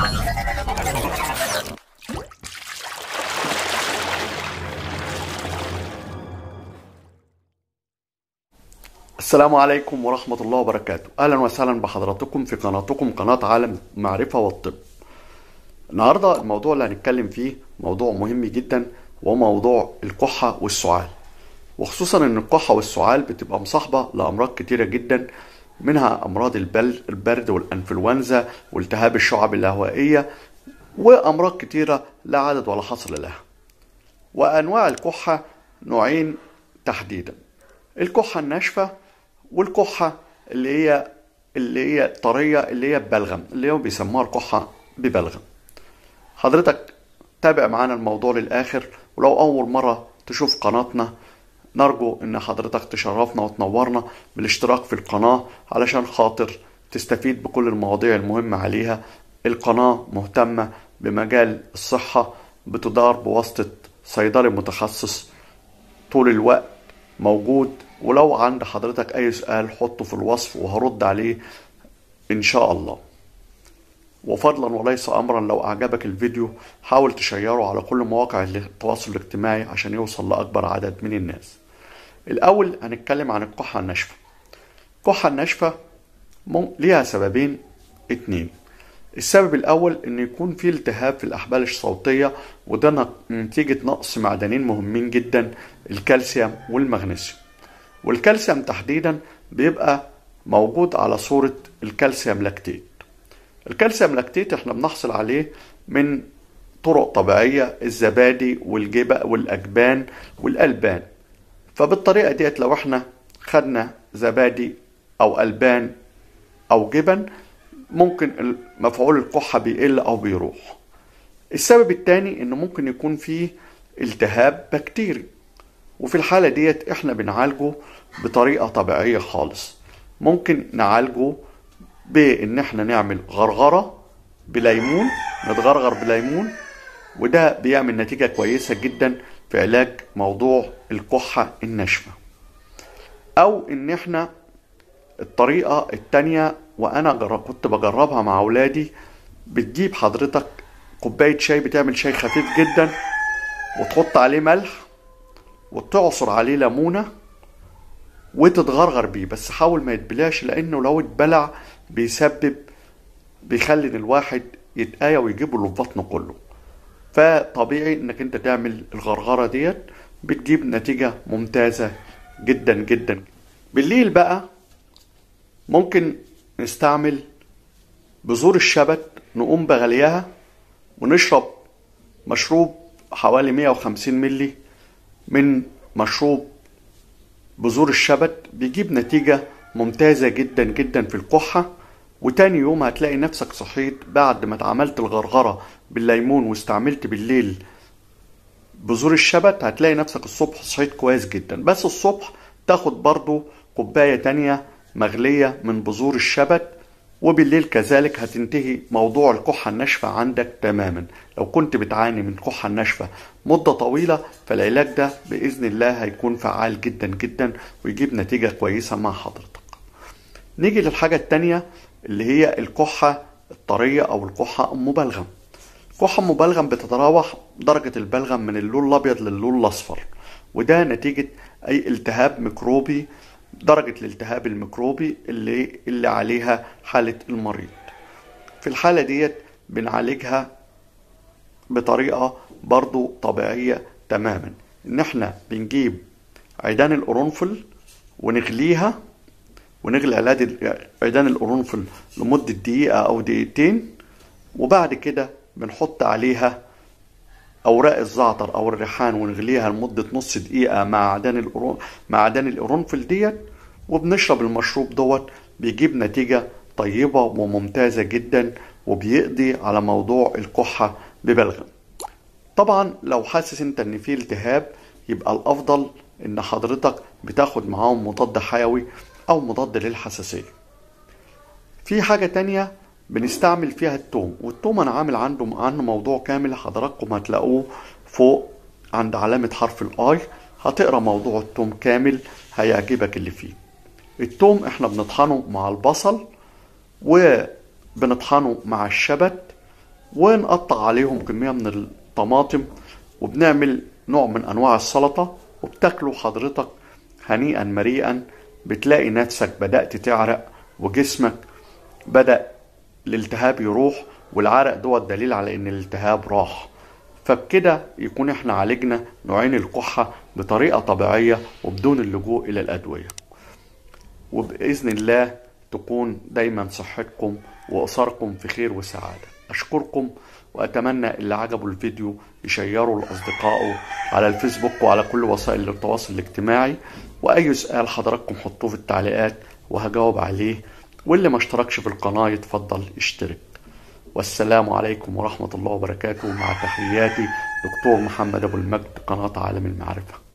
السلام عليكم ورحمة الله وبركاته أهلا وسهلا بحضراتكم في قناتكم قناة عالم المعرفة والطب النهاردة الموضوع اللي هنتكلم فيه موضوع مهم جدا وهو موضوع الكحة والسعال وخصوصا ان الكحة والسعال بتبقى مصاحبة لأمراض كتيرة جدا منها أمراض البل البرد والأنفلونزا والتهاب الشعب الهوائية وأمراض كتيرة لا عدد ولا حصر لها وأنواع الكحة نوعين تحديدا الكحة الناشفة والكحة اللي هي اللي هي طرية اللي هي ببلغم اللي هم بيسموها الكحة ببلغم حضرتك تابع معانا الموضوع للآخر ولو أول مرة تشوف قناتنا نرجو إن حضرتك تشرفنا وتنورنا بالاشتراك في القناة علشان خاطر تستفيد بكل المواضيع المهمة عليها القناة مهتمة بمجال الصحة بتدار بواسطة صيدلي متخصص طول الوقت موجود ولو عند حضرتك أي سؤال حطه في الوصف وهرد عليه إن شاء الله وفضلا وليس أمرا لو أعجبك الفيديو حاول تشيره على كل مواقع التواصل الاجتماعي عشان يوصل لأكبر عدد من الناس الأول هنتكلم عن الكحة الناشفة الكحة الناشفة ليها سببين اتنين السبب الأول إن يكون في التهاب في الأحبال الصوتية وده نتيجة نقص معدنين مهمين جدا الكالسيوم والمغنيسيوم والكالسيوم تحديدا بيبقى موجود على صورة الكالسيوم لاكتيت الكالسيوم لاكتيت احنا بنحصل عليه من طرق طبيعية الزبادي والجبن والأجبان والألبان فبالطريقة ديت لو احنا خدنا زبادي أو ألبان أو جبن ممكن مفعول الكحة بيقل أو بيروح السبب التاني إنه ممكن يكون فيه التهاب بكتيري وفي الحالة ديت احنا بنعالجه بطريقة طبيعية خالص ممكن نعالجه بإن احنا نعمل غرغرة بليمون نتغرغر بليمون وده بيعمل نتيجة كويسة جدا في علاج موضوع الكحة الناشفة أو إن احنا الطريقة التانية وأنا كنت بجربها مع أولادي بتجيب حضرتك كوباية شاي بتعمل شاي خفيف جدا وتحط عليه ملح وتعصر عليه ليمونة وتتغرغر بيه بس حاول ما يتبلعش لأنه لو اتبلع بيسبب بيخلي إن الواحد يتآية ويجيبه اللي في بطنه كله فطبيعي انك انت تعمل الغرغرة ديت بتجيب نتيجة ممتازة جدا جدا بالليل بقى ممكن نستعمل بذور الشبت نقوم بغليها ونشرب مشروب حوالي 150 ملي من مشروب بذور الشبت بيجيب نتيجة ممتازة جدا جدا في الكحة وتاني يوم هتلاقي نفسك صحيت بعد ما اتعملت الغرغرة بالليمون واستعملت بالليل بذور الشبت هتلاقي نفسك الصبح صحيت كويس جدا بس الصبح تاخد برضو كوباية تانية مغلية من بذور الشبت وبالليل كذلك هتنتهي موضوع الكحة الناشفة عندك تماما لو كنت بتعاني من الكحة الناشفة مدة طويلة فالعلاج ده بإذن الله هيكون فعال جدا جدا ويجيب نتيجة كويسة مع حضرتك نيجي للحاجة التانية اللي هي الكحة الطرية أو الكحة المبلغم الكحة المبلغم بتتراوح درجة البلغم من اللون الأبيض للون الأصفر وده نتيجة أي التهاب ميكروبي درجة الالتهاب الميكروبي اللي اللي عليها حالة المريض في الحالة ديت بنعالجها بطريقة برضو طبيعية تماما ان احنا بنجيب عيدان القرنفل ونغليها ونغلي عيدان القرنفل لمدة دقيقة أو دقيقتين وبعد كده بنحط عليها أوراق الزعتر أو الريحان ونغليها لمدة نص دقيقة مع عدان القرن مع عدان القرنفل ديت وبنشرب المشروب دوت بيجيب نتيجة طيبة وممتازة جدا وبيقضي على موضوع الكحة ببلغم طبعا لو حاسس انت ان في التهاب يبقى الافضل ان حضرتك بتاخد معاهم مضاد حيوي او مضاد للحساسية في حاجة تانية بنستعمل فيها التوم والتوم انا عامل عنده عنه موضوع كامل حضراتكم هتلاقوه فوق عند علامة حرف الاي هتقرا موضوع التوم كامل هيعجبك اللي فيه التوم احنا بنطحنه مع البصل وبنطحنه مع الشبت ونقطع عليهم كمية من الطماطم وبنعمل نوع من أنواع السلطة وبتاكله حضرتك هنيئا مريئا بتلاقي نفسك بدأت تعرق وجسمك بدأ الالتهاب يروح والعرق دوت دليل على ان الالتهاب راح فبكده يكون احنا عالجنا نوعين الكحة بطريقة طبيعية وبدون اللجوء الى الادوية وبإذن الله تكون دايما صحتكم وأسركم في خير وسعادة أشكركم وأتمنى اللي عجبوا الفيديو يشيروا لأصدقائه على الفيسبوك وعلى كل وسائل التواصل الاجتماعي وأي سؤال حضراتكم حطوه في التعليقات وهجاوب عليه واللي ما اشتركش في القناة يتفضل يشترك والسلام عليكم ورحمة الله وبركاته مع تحياتي دكتور محمد أبو المجد قناة عالم المعرفة